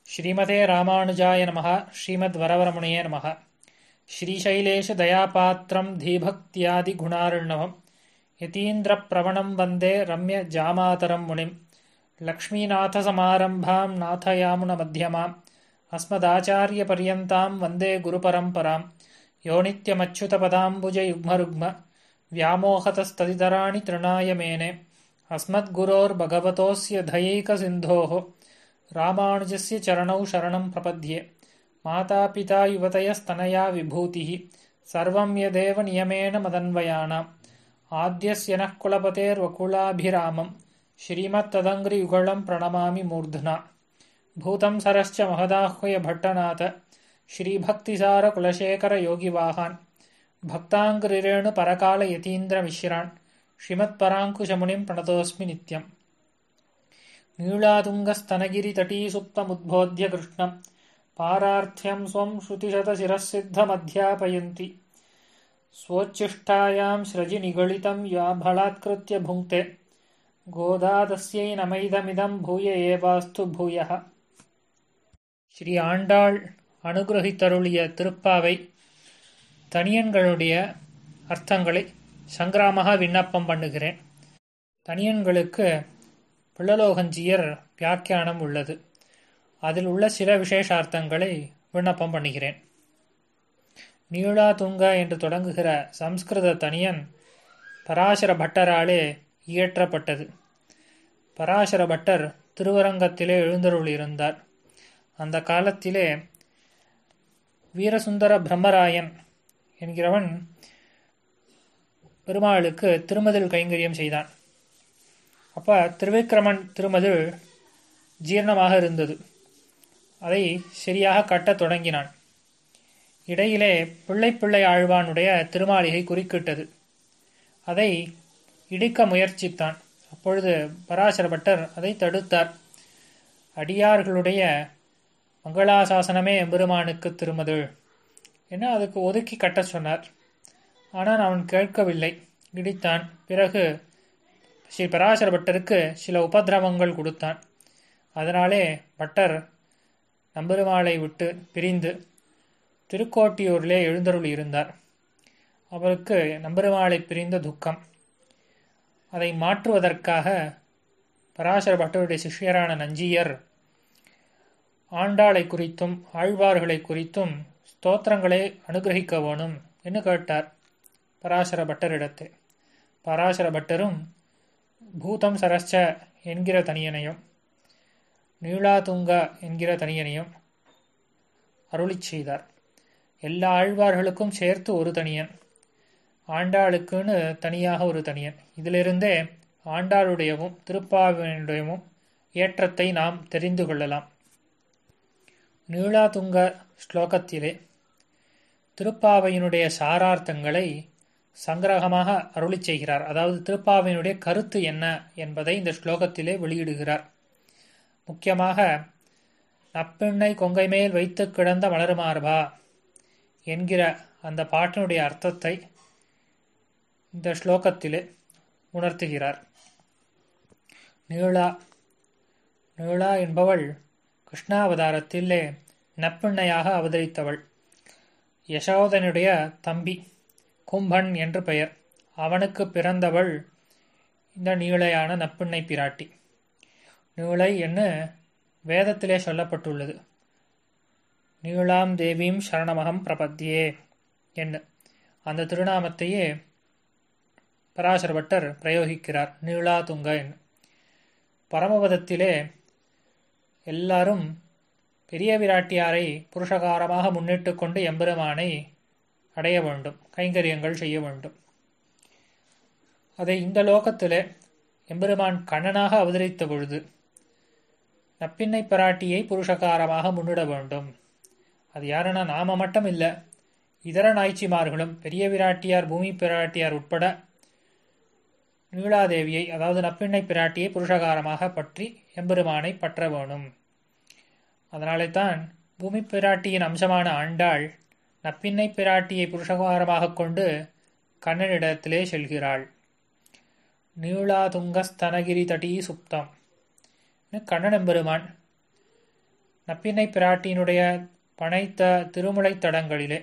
श्रीमते रामानुजाय नमः श्रीमद्वरवरमुनये नमः श्रीशैलेशदयापात्रं धीभक्त्यादिगुणार्णवं यतीन्द्रप्रवणं वन्दे रम्यजामातरं मुनिं लक्ष्मीनाथसमारम्भां नाथयामुनमध्यमाम् अस्मदाचार्यपर्यन्तां वन्दे गुरुपरम्परां यो नित्यमच्युतपदाम्बुजयुग्मरुग्म व्यामोहतस्तदितराणि तृणाय मेने अस्मद्गुरोर्भगवतोऽस्य धयैकसिन्धोः रामानुजस्य चरणौ शरणं प्रपद्ये मातापिता युवतयस्तनया विभूतिः सर्वं यदेव नियमेन मदन्वयानाम् आद्यस्य नः कुलपतेर्वकुलाभिरामं श्रीमत्तदङ्घ्रियुगळं प्रणमामि मूर्ध्ना भूतं सरश्च महदाह्वय भट्टनाथ श्रीभक्तिसारकुलशेखरयोगिवाहान् भक्ताङ्घ्रिरेणुपरकालयतीन्द्रमिश्रान् श्रीमत्पराङ्कुशमुनिं प्रणतोऽस्मि नित्यम् नीलातुङ्गस्तनगिरितटीसुप्तमुद्बोध्य कृष्णं पारार्थ्यं स्वं श्रुतिशतशिरःसिद्धमध्यापयन्ति स्वोच्छिष्टायां स्रजि निगलितं या बलात्कृत्य भुङ्क्ते கோதாதஸ்யை நமைதமிதம் பூய ஏவாஸ்து பூயः ஸ்ரீ ஆண்டாள் அனுகிரகித்தருளிய திருப்பாவை தனியன்களுடைய அர்த்தங்களை சங்கிராமக விண்ணப்பம் பண்ணுகிறேன் தனியன்களுக்கு பிள்ளலோகஞ்சியர் வியாக்கியானம் உள்ளது அதில் உள்ள சில விசேஷார்த்தங்களை விண்ணப்பம் பண்ணுகிறேன் நீளா துங்க என்று தொடங்குகிற சம்ஸ்கிருத தனியன் பராசர பட்டராலே இயற்றப்பட்டது பராசர பட்டர் திருவரங்கத்திலே எழுந்தருளியிருந்தார் அந்த காலத்திலே வீரசுந்தர பிரம்மராயன் என்கிறவன் பெருமாளுக்கு திருமதில் கைங்கரியம் செய்தான் அப்போ திருவிக்கிரமன் திருமதில் ஜீர்ணமாக இருந்தது அதை சரியாக கட்டத் தொடங்கினான் இடையிலே பிள்ளை பிள்ளை ஆழ்வானுடைய திருமாளிகை குறுக்கிட்டது அதை இடிக்க முயற்சித்தான் அப்பொழுது பராசர பட்டர் அதை தடுத்தார் அடியார்களுடைய மங்களாசாசனமே எம்பெருமானுக்கு திருமது என அதுக்கு ஒதுக்கி கட்ட சொன்னார் ஆனால் அவன் கேட்கவில்லை இடித்தான் பிறகு ஸ்ரீ பராசர பட்டருக்கு சில உபதிரவங்கள் கொடுத்தான் அதனாலே பட்டர் நம்பெருமாளை விட்டு பிரிந்து திருக்கோட்டியூரிலே எழுந்தருள் இருந்தார் அவருக்கு நம்பெருமாளை பிரிந்த துக்கம் அதை மாற்றுவதற்காக பராசர பட்டருடைய சிஷ்யரான நஞ்சியர் ஆண்டாளை குறித்தும் ஆழ்வார்களை குறித்தும் ஸ்தோத்திரங்களை அனுகிரகிக்க வேணும் என்று கேட்டார் பராசர பட்டரிடத்தை பராசர பட்டரும் பூதம் சரஸ்ச என்கிற தனியனையும் நீளாதுங்கா என்கிற தனியனையும் அருளி செய்தார் எல்லா ஆழ்வார்களுக்கும் சேர்த்து ஒரு தனியன் ஆண்டாளுக்குன்னு தனியாக ஒரு தனியன் இதிலிருந்தே ஆண்டாளுடையவும் திருப்பாவினுடையவும் ஏற்றத்தை நாம் தெரிந்து கொள்ளலாம் நீளாதுங்க ஸ்லோகத்திலே திருப்பாவையினுடைய சாரார்த்தங்களை சங்கிரகமாக அருளி செய்கிறார் அதாவது திருப்பாவையினுடைய கருத்து என்ன என்பதை இந்த ஸ்லோகத்திலே வெளியிடுகிறார் முக்கியமாக நப்பெண்ணை கொங்கை மேல் வைத்து கிடந்த மலருமார்பா என்கிற அந்த பாட்டினுடைய அர்த்தத்தை இந்த ஸ்லோகத்திலே உணர்த்துகிறார் நீளா நீளா என்பவள் கிருஷ்ணாவதாரத்திலே நப்பெண்ணையாக அவதரித்தவள் யசோதனுடைய தம்பி கும்பன் என்று பெயர் அவனுக்கு பிறந்தவள் இந்த நீளையான நப்பெண்ணை பிராட்டி நீளை என்று வேதத்திலே சொல்லப்பட்டுள்ளது நீளாம் தேவீம் சரணமகம் பிரபத்தியே என்ன அந்த திருநாமத்தையே பராசர பட்டர் பிரயோகிக்கிறார் நீளா துங்க என்று பரமபதத்திலே எல்லாரும் பெரிய விராட்டியாரை புருஷகாரமாக முன்னிட்டு கொண்டு எம்பெருமானை அடைய வேண்டும் கைங்கரியங்கள் செய்ய வேண்டும் அதை இந்த லோகத்திலே எம்பெருமான் கண்ணனாக அவதரித்த பொழுது நப்பின்னை பிராட்டியை புருஷகாரமாக முன்னிட வேண்டும் அது யாருன்னா நாம மட்டும் இல்லை இதர நாய்ச்சிமார்களும் பெரிய விராட்டியார் பூமி பிராட்டியார் உட்பட நீலாதேவியை அதாவது நப்பிண்ணை பிராட்டியை புருஷகாரமாக பற்றி எம்பெருமானை பற்ற வேணும் அதனாலே தான் பூமி பிராட்டியின் அம்சமான ஆண்டாள் நப்பின்னை பிராட்டியை புருஷகாரமாக கொண்டு கண்ணனிடத்திலே செல்கிறாள் நீளாதுங்கஸ்தனகிரி தடீ சுப்தம் கண்ணன் எம்பெருமான் நப்பின்னை பிராட்டியினுடைய பனைத்த திருமுலை தடங்களிலே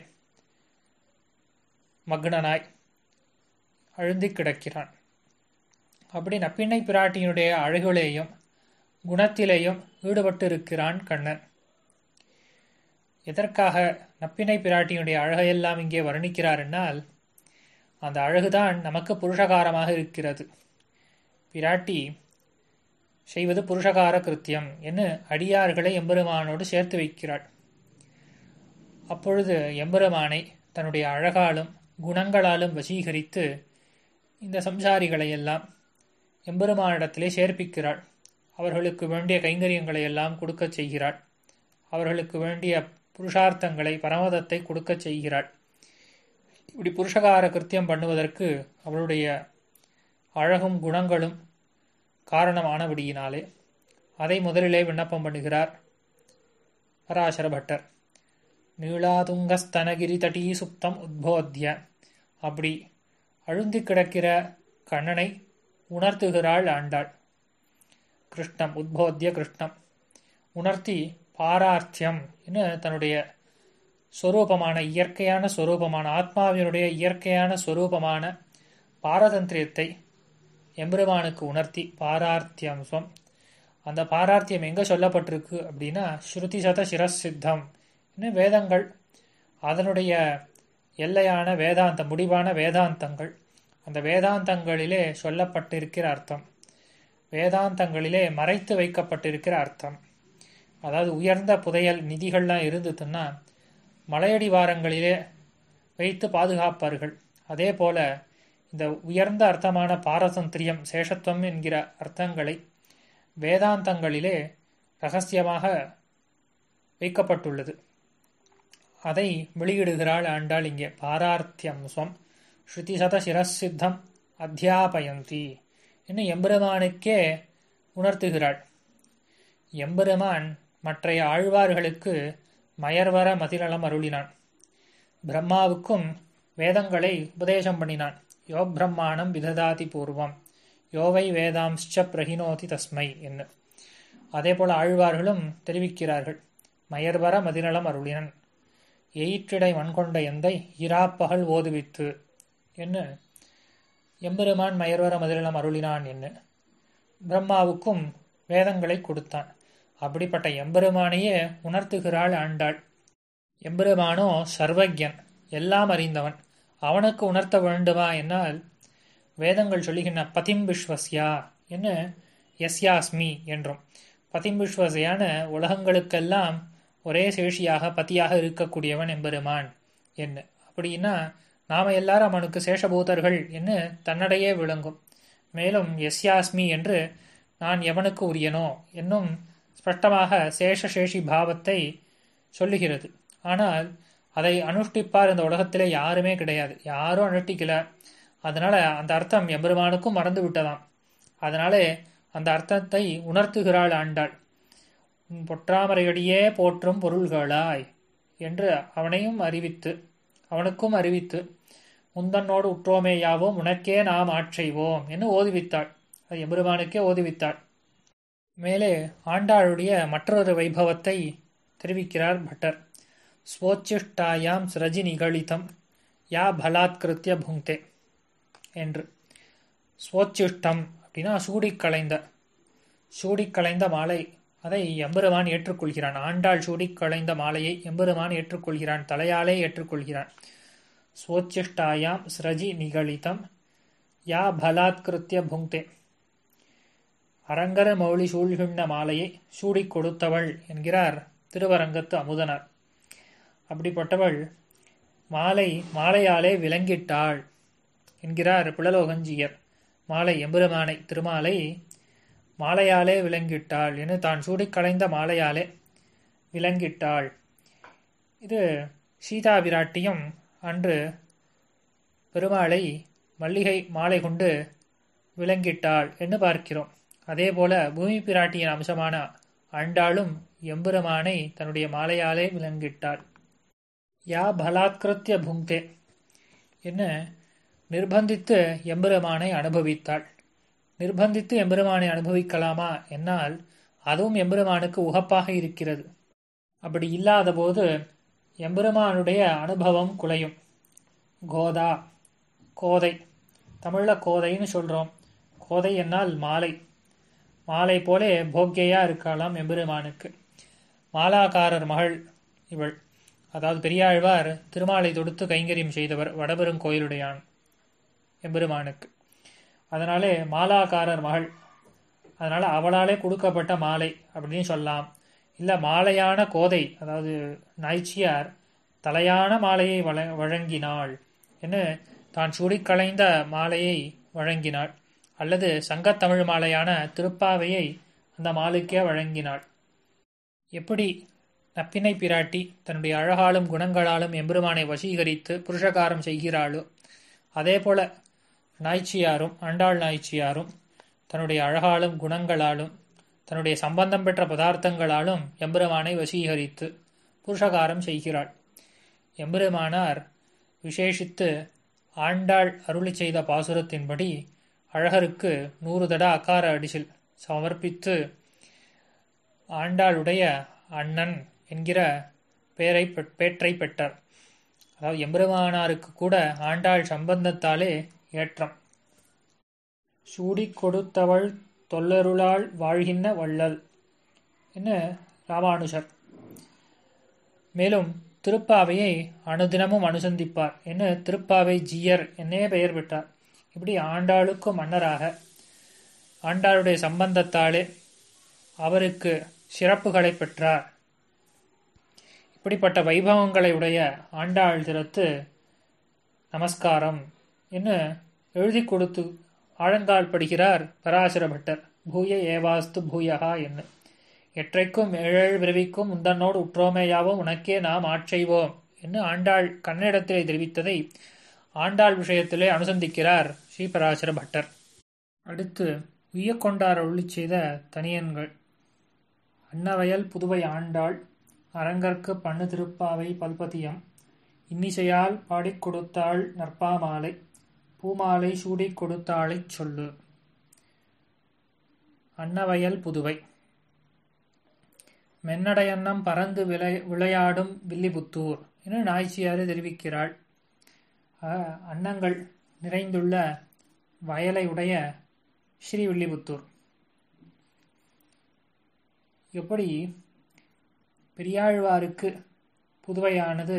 மக்னனாய் அழுந்தி கிடக்கிறான் அப்படி நப்பின்னை பிராட்டியினுடைய அழகுலேயும் குணத்திலேயும் ஈடுபட்டு இருக்கிறான் கண்ணன் எதற்காக நப்பினை பிராட்டியினுடைய அழகையெல்லாம் இங்கே வர்ணிக்கிறார் என்னால் அந்த அழகுதான் நமக்கு புருஷகாரமாக இருக்கிறது பிராட்டி செய்வது புருஷகார கிருத்தியம் என்று அடியார்களை எம்பெருமானோடு சேர்த்து வைக்கிறாள் அப்பொழுது எம்பெருமானை தன்னுடைய அழகாலும் குணங்களாலும் வசீகரித்து இந்த சம்சாரிகளை எல்லாம் எம்பெருமானிடத்திலே சேர்ப்பிக்கிறாள் அவர்களுக்கு வேண்டிய கைங்கரியங்களை எல்லாம் கொடுக்கச் செய்கிறாள் அவர்களுக்கு வேண்டிய புருஷார்த்தங்களை பரமதத்தை கொடுக்கச் செய்கிறாள் இப்படி புருஷகார கிருத்தியம் பண்ணுவதற்கு அவளுடைய அழகும் குணங்களும் காரணமானபடியினாலே அதை முதலிலே விண்ணப்பம் பண்ணுகிறார் பராசர பட்டர் நீளாதுங்கஸ்தனகிரி தடீ சுப்தம் உத்போத்திய அப்படி அழுந்தி கிடக்கிற கண்ணனை உணர்த்துகிறாள் ஆண்டாள் கிருஷ்ணம் உத்போத்திய கிருஷ்ணம் உணர்த்தி பாரார்த்தியம் என்று தன்னுடைய ஸ்வரூபமான இயற்கையான ஸ்வரூபமான ஆத்மாவினுடைய இயற்கையான ஸ்வரூபமான பாரதந்திரியத்தை எம்பெருமானுக்கு உணர்த்தி பாரார்த்தியம்சம் அந்த பாரார்த்தியம் எங்கே சொல்லப்பட்டிருக்கு அப்படின்னா ஸ்ருதி சத சிரசித்தம் இன்னும் வேதங்கள் அதனுடைய எல்லையான வேதாந்த முடிவான வேதாந்தங்கள் அந்த வேதாந்தங்களிலே சொல்லப்பட்டிருக்கிற அர்த்தம் வேதாந்தங்களிலே மறைத்து வைக்கப்பட்டிருக்கிற அர்த்தம் அதாவது உயர்ந்த புதையல் நிதிகள்லாம் இருந்ததுன்னா மலையடி வாரங்களிலே வைத்து பாதுகாப்பார்கள் அதே போல இந்த உயர்ந்த அர்த்தமான பாரதந்திரியம் சேஷத்துவம் என்கிற அர்த்தங்களை வேதாந்தங்களிலே ரகசியமாக வைக்கப்பட்டுள்ளது அதை வெளியிடுகிறாள் ஆண்டாள் இங்கே பாரார்த்தியம்சம் ஸ்ருதி சத சிரசித்தம் அத்தியாபயந்தி இன்னும் எம்பெருமானுக்கே உணர்த்துகிறாள் எம்பெருமான் மற்றைய ஆழ்வார்களுக்கு மயர்வர மதிநலம் அருளினான் பிரம்மாவுக்கும் வேதங்களை உபதேசம் பண்ணினான் யோ பிரம்மாணம் விததாதி பூர்வம் யோவை வேதாம்ச்ச பிரகினோதி தஸ்மை என்று அதே போல ஆழ்வார்களும் தெரிவிக்கிறார்கள் மயர்வர மதிநலம் அருளினன் எயிற்றிடை மண்கொண்ட எந்தை இராப்பகல் ஓதுவித்து என்ன எம்பெருமான் மயர்வர மதிநலம் அருளினான் என்ன பிரம்மாவுக்கும் வேதங்களை கொடுத்தான் அப்படிப்பட்ட எம்பெருமானையே உணர்த்துகிறாள் ஆண்டாள் எம்பெருமானோ சர்வஜன் எல்லாம் அறிந்தவன் அவனுக்கு உணர்த்த வேண்டுமா என்னால் வேதங்கள் சொல்லுகின்ற பதிம் விஸ்வஸ்யா என்ன எஸ்யாஸ்மி என்றும் பதிம் விஸ்வசையான உலகங்களுக்கெல்லாம் ஒரே சேஷியாக பதியாக இருக்கக்கூடியவன் எம்பெருமான் என்ன அப்படின்னா நாம எல்லாரும் அவனுக்கு சேஷபூதர்கள் என்று தன்னடையே விளங்கும் மேலும் எஸ்யாஸ்மி என்று நான் எவனுக்கு உரியனோ என்னும் ஸ்பஷ்டமாக சேஷசேஷி பாவத்தை சொல்லுகிறது ஆனால் அதை அனுஷ்டிப்பார் இந்த உலகத்திலே யாருமே கிடையாது யாரும் அனுஷ்டிக்கல அதனால அந்த அர்த்தம் எம்பெருமானுக்கும் மறந்து விட்டதாம் அதனாலே அந்த அர்த்தத்தை உணர்த்துகிறாள் ஆண்டாள் உன் பொற்றாமரையடியே போற்றும் பொருள்களாய் என்று அவனையும் அறிவித்து அவனுக்கும் அறிவித்து முந்தன்னோடு உற்றோமேயாவோம் உனக்கே நாம் ஆட்செய்வோம் என்று ஓதுவித்தாள் அது எம்பெருமானுக்கே ஓதுவித்தாள் மேலே ஆண்டாளுடைய மற்றொரு வைபவத்தை தெரிவிக்கிறார் பட்டர் ஸ்வோச்சிஷ்டாயாம் சிரஜி நிகழிதம் யா பலாத்கிருத்திய புங்தே என்று ஸ்வோச்சிஷ்டம் அப்படின்னா சூடிக் களைந்த சூடிக் களைந்த மாலை அதை எம்பெருமான் ஏற்றுக்கொள்கிறான் ஆண்டாள் சூடிக் களைந்த மாலையை எம்பெருமான் ஏற்றுக்கொள்கிறான் தலையாலே ஏற்றுக்கொள்கிறான் ஸ்வோச்சிஷ்டாயாம் சிரஜி நிகழிதம் யா பலாத்கிருத்திய புங்தே அரங்கர மௌலி சூழ்கின்ற மாலையை சூடிக் கொடுத்தவள் என்கிறார் திருவரங்கத்து அமுதனார் அப்படிப்பட்டவள் மாலை மாலையாலே விளங்கிட்டாள் என்கிறார் புலலோகஞ்சியர் மாலை எம்பெருமானை திருமாலை மாலையாலே விளங்கிட்டாள் என தான் சூடிக் களைந்த மாலையாலே விளங்கிட்டாள் இது சீதா விராட்டியும் அன்று பெருமாளை மல்லிகை மாலை கொண்டு விளங்கிட்டாள் என்று பார்க்கிறோம் அதேபோல பூமி பிராட்டியின் அம்சமான ஆண்டாளும் எம்பெருமானை தன்னுடைய மாலையாலே விளங்கிட்டாள் யா பலாத்கிருத்திய புங்தே என்ன நிர்பந்தித்து எம்பெருமானை அனுபவித்தாள் நிர்பந்தித்து எம்பெருமானை அனுபவிக்கலாமா என்னால் அதுவும் எம்பெருமானுக்கு உகப்பாக இருக்கிறது அப்படி இல்லாத போது எம்பெருமானுடைய அனுபவம் குலையும் கோதா கோதை தமிழில் கோதைன்னு சொல்கிறோம் கோதை என்னால் மாலை மாலை போலே போக்கியா இருக்கலாம் எம்பெருமானுக்கு மாலாக்காரர் மகள் இவள் அதாவது பெரியாழ்வார் திருமாலை தொடுத்து கைங்கரியம் செய்தவர் வடபெருங்கோயிலுடையான் எம்பெருமானுக்கு அதனாலே மாலாக்காரர் மகள் அதனால் அவளாலே கொடுக்கப்பட்ட மாலை அப்படின்னு சொல்லலாம் இல்லை மாலையான கோதை அதாவது நாய்ச்சியார் தலையான மாலையை வழ வழங்கினாள் என்று தான் சூடிக்களைந்த மாலையை வழங்கினாள் அல்லது சங்கத்தமிழ் மாலையான திருப்பாவையை அந்த மாலுக்கே வழங்கினாள் எப்படி நப்பினை பிராட்டி தன்னுடைய அழகாலும் குணங்களாலும் எம்பெருமானை வசீகரித்து புருஷகாரம் செய்கிறாளோ அதே போல நாய்ச்சியாரும் ஆண்டாள் நாய்ச்சியாரும் தன்னுடைய அழகாலும் குணங்களாலும் தன்னுடைய சம்பந்தம் பெற்ற பதார்த்தங்களாலும் எம்பெருமானை வசீகரித்து புருஷகாரம் செய்கிறாள் எம்பெருமானார் விசேஷித்து ஆண்டாள் அருளி செய்த பாசுரத்தின்படி அழகருக்கு நூறு தட அக்கார அடிசில் சமர்ப்பித்து ஆண்டாளுடைய அண்ணன் என்கிற பெயரை பேற்றை பெற்றார் அதாவது எம்பெருமானாருக்கு கூட ஆண்டாள் சம்பந்தத்தாலே ஏற்றம் சூடிக் கொடுத்தவள் தொல்லருளால் வாழ்கின்ற வள்ளல் என்ன ராமானுஜர் மேலும் திருப்பாவையை அனுதினமும் அனுசந்திப்பார் என்ன திருப்பாவை ஜீயர் என்னே பெயர் பெற்றார் இப்படி ஆண்டாளுக்கும் மன்னராக ஆண்டாளுடைய சம்பந்தத்தாலே அவருக்கு சிறப்புகளை பெற்றார் இப்படிப்பட்ட வைபவங்களை உடைய ஆண்டாள் திறத்து நமஸ்காரம் என்று எழுதி கொடுத்து ஆழங்கால் படுகிறார் பராசர பட்டர் பூய ஏவாஸ்து பூயகா என்ன எற்றைக்கும் ஏழேழு பிறவிக்கும் உந்தன்னோடு உற்றோமேயாவும் உனக்கே நாம் ஆட்செய்வோம் என்று ஆண்டாள் கன்னடத்திலே தெரிவித்ததை ஆண்டாள் விஷயத்திலே அனுசந்திக்கிறார் ஸ்ரீபராசர பட்டர் அடுத்து உய்யக்கொண்டார் அருளி செய்த தனியன்கள் அன்னவயல் புதுவை ஆண்டாள் அரங்கற்கு பண்ணு திருப்பாவை பல்பதியம் இன்னிசையால் பாடிக் கொடுத்தாள் நற்பாமாலை பூமாலை சூடிக் கொடுத்தாளைச் சொல்லு அன்னவயல் புதுவை மென்னடையன்னம் பறந்து விளை விளையாடும் வில்லிபுத்தூர் என நாய்ச்சியாறு தெரிவிக்கிறாள் அன்னங்கள் நிறைந்துள்ள வயலை உடைய ஸ்ரீவில்லிபுத்தூர் எப்படி பெரியாழ்வாருக்கு புதுவையானது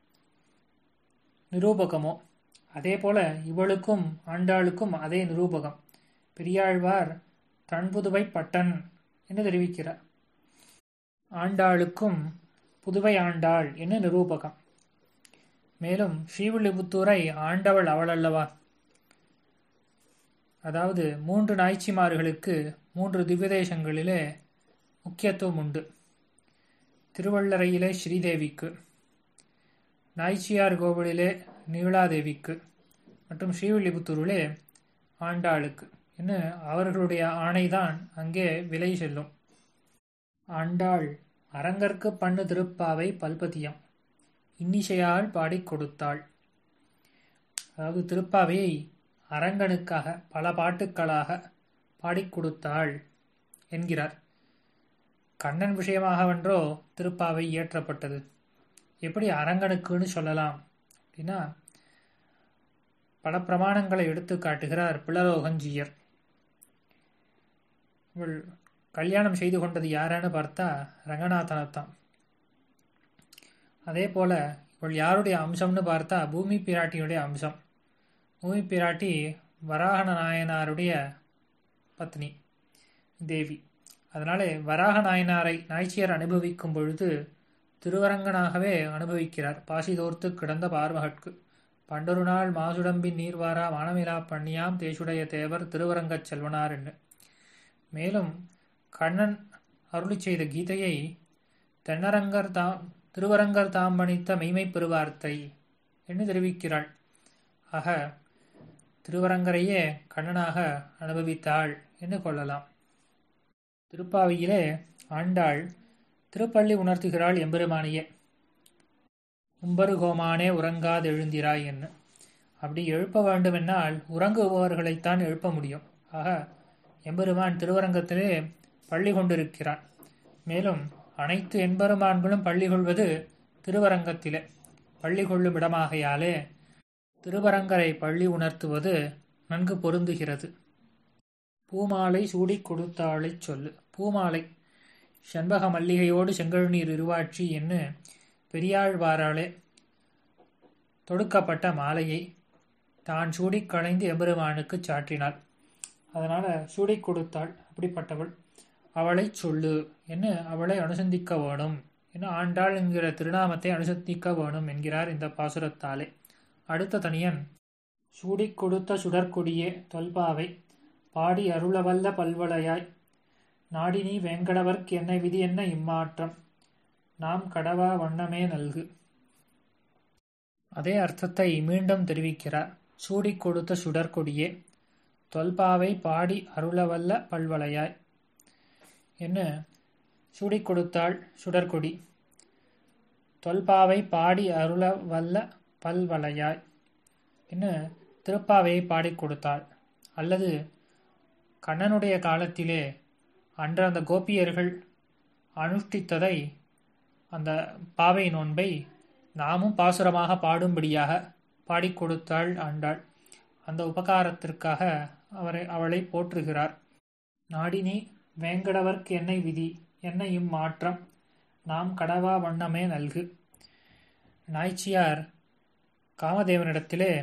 நிரூபகமோ அதே போல இவளுக்கும் ஆண்டாளுக்கும் அதே நிரூபகம் பெரியாழ்வார் தன்புதுவை பட்டன் என்று தெரிவிக்கிறார் ஆண்டாளுக்கும் புதுவை ஆண்டாள் என்று நிரூபகம் மேலும் ஸ்ரீவில்லிபுத்தூரை ஆண்டவள் அவளல்லவா அதாவது மூன்று நாய்ச்சிமார்களுக்கு மூன்று திவ்யதேசங்களிலே முக்கியத்துவம் உண்டு திருவள்ளரையிலே ஸ்ரீதேவிக்கு நாய்ச்சியார் கோவிலிலே நீலாதேவிக்கு மற்றும் ஸ்ரீவில்லிபுத்தூரிலே ஆண்டாளுக்கு என்று அவர்களுடைய ஆணைதான் அங்கே விலை செல்லும் ஆண்டாள் அரங்கற்கு பண்ணு திருப்பாவை பல்பதியம் இன்னிசையால் பாடிக் கொடுத்தாள் அதாவது திருப்பாவையை அரங்கனுக்காக பல பாட்டுக்களாக பாடிக் கொடுத்தாள் என்கிறார் கண்ணன் விஷயமாகவென்றோ திருப்பாவை இயற்றப்பட்டது எப்படி அரங்கனுக்குன்னு சொல்லலாம் அப்படின்னா பல பிரமாணங்களை எடுத்து காட்டுகிறார் பிளலோகஞ்சியர் இவள் கல்யாணம் செய்து கொண்டது யாரான்னு பார்த்தா ரங்கநாதனைத்தான் அதே போல இவள் யாருடைய அம்சம்னு பார்த்தா பூமி பிராட்டியுடைய அம்சம் பூமி பிராட்டி வராகன நாயனாருடைய பத்னி தேவி அதனாலே வராக நாயனாரை நாய்ச்சியர் அனுபவிக்கும் பொழுது திருவரங்கனாகவே அனுபவிக்கிறார் பாசிதோர்த்து கிடந்த பார்வகட்கு பண்டொரு நாள் மாசுடம்பின் நீர்வாரா வானமிலா பண்ணியாம் தேசுடைய தேவர் திருவரங்கச் செல்வனார் என்று மேலும் கண்ணன் அருளி செய்த கீதையை தென்னரங்கர் தாம் திருவரங்கர் தாம் பணித்த மெய்மை பெறுவார்த்தை என்று தெரிவிக்கிறாள் ஆக திருவரங்கரையே கண்ணனாக அனுபவித்தாள் என்று கொள்ளலாம் திருப்பாவையிலே ஆண்டாள் திருப்பள்ளி உணர்த்துகிறாள் எம்பெருமானையே உம்பரு கோமானே உறங்காதெழுந்திராய் என்ன அப்படி எழுப்ப வேண்டுமென்னால் உறங்குபவர்களைத்தான் எழுப்ப முடியும் ஆக எம்பெருமான் திருவரங்கத்திலே பள்ளி கொண்டிருக்கிறான் மேலும் அனைத்து எண்பெருமான்களும் பள்ளி கொள்வது திருவரங்கத்திலே பள்ளி கொள்ளும் இடமாகையாலே திருவரங்கரை பள்ளி உணர்த்துவது நன்கு பொருந்துகிறது பூமாலை சூடிக் கொடுத்தாளைச் சொல்லு பூமாலை செண்பக மல்லிகையோடு செங்கழுநீர் இருவாட்சி என்று பெரியாழ்வாராலே தொடுக்கப்பட்ட மாலையை தான் சூடிக் களைந்து எம்பெருமானுக்குச் சாற்றினாள் அதனால் சூடிக் கொடுத்தாள் அப்படிப்பட்டவள் அவளைச் சொல்லு என்ன அவளை அனுசந்திக்க வேணும் என்ன ஆண்டாள் என்கிற திருநாமத்தை அனுசந்திக்க வேணும் என்கிறார் இந்த பாசுரத்தாலே அடுத்த தனியன் சூடிக் கொடுத்த சுடற்கொடியே தொல்பாவை பாடி அருளவல்ல பல்வளையாய் நாடினி வேங்கடவர்க்கு என்ன விதி என்ன இம்மாற்றம் நாம் கடவா வண்ணமே நல்கு அதே அர்த்தத்தை மீண்டும் தெரிவிக்கிறார் சூடிக் கொடுத்த சுடற்கொடியே தொல்பாவை பாடி அருளவல்ல பல்வளையாய் என்ன சூடிக் கொடுத்தாள் சுடற்கொடி தொல்பாவை பாடி அருளவல்ல பல்வளையாய் என்ன திருப்பாவையை பாடிக் கொடுத்தாள் அல்லது கண்ணனுடைய காலத்திலே அன்று அந்த கோபியர்கள் அனுஷ்டித்ததை அந்த பாவை நோன்பை நாமும் பாசுரமாக பாடும்படியாக பாடிக் கொடுத்தாள் ஆண்டாள் அந்த உபகாரத்திற்காக அவரை அவளை போற்றுகிறார் நாடினி வேங்கடவர்க்கு என்னை விதி என்ன இம்மாற்றம் நாம் கடவா வண்ணமே நல்கு நாய்ச்சியார் காமதேவனிடத்திலே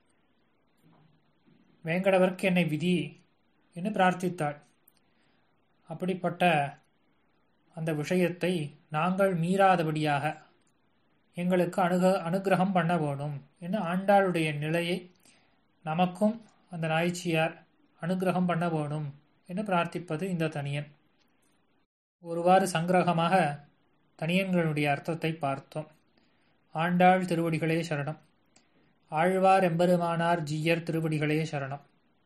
வேங்கடவர்க்கு என்னை விதி என்று பிரார்த்தித்தாள் அப்படிப்பட்ட அந்த விஷயத்தை நாங்கள் மீறாதபடியாக எங்களுக்கு அணுக அனுகிரகம் பண்ண வேணும் என்று ஆண்டாளுடைய நிலையை நமக்கும் அந்த நாய்ச்சியார் அனுகிரகம் பண்ண வேணும் என்று பிரார்த்திப்பது இந்த தனியன் ஒருவாறு சங்கிரகமாக தனியன்களுடைய அர்த்தத்தை பார்த்தோம் ஆண்டாள் திருவடிகளே சரணம் ஆழ்வார் எம்பெருமானார் ஜீயர் திருவடிகளே சரணம்